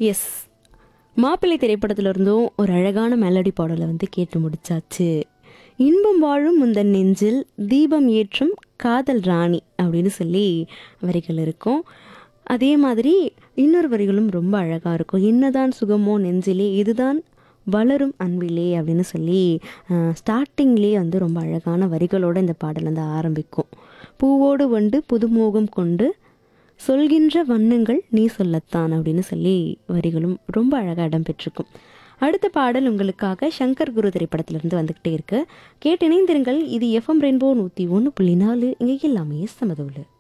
S மாப்பிள்ளை திரைப்படத்துல இருந்தும் ஒரு அழகான மெலடி பாடலை வந்து கேட்டு முடிச்சாச்சு இன்பம் வாழும் முந்தன் நெஞ்சில் தீபம் ஏற்றும் காதல் ராணி அப்படின்னு சொல்லி வரிகள் இருக்கும் அதே மாதிரி இன்னொரு வரிகளும் ரொம்ப அழகாக இருக்கும் என்னதான் சுகமோ நெஞ்சிலே இதுதான் வளரும் அன்பிலே அப்படின்னு சொல்லி ஸ்டார்டிங்லேயே வந்து ரொம்ப அழகான வரிகளோட இந்த பாடல் வந்து ஆரம்பிக்கும் பூவோடு வண்டு புதுமோகம் கொண்டு சொல்கின்ற வண்ணங்கள் நீ சொல்லத்தான் அப்படின்னு சொல்லி வரிகளும் ரொம்ப அழகாக இடம்பெற்றிருக்கும் அடுத்த பாடல் உங்களுக்காக சங்கர் குரு திரைப்படத்திலிருந்து வந்துக்கிட்டே இருக்கு கேட்டு இணைந்திருங்கள் இது எஃப்எம் ரெயின்போ நூற்றி ஒன்று புள்ளி நாலு இங்கே எல்லாமே சமதவுல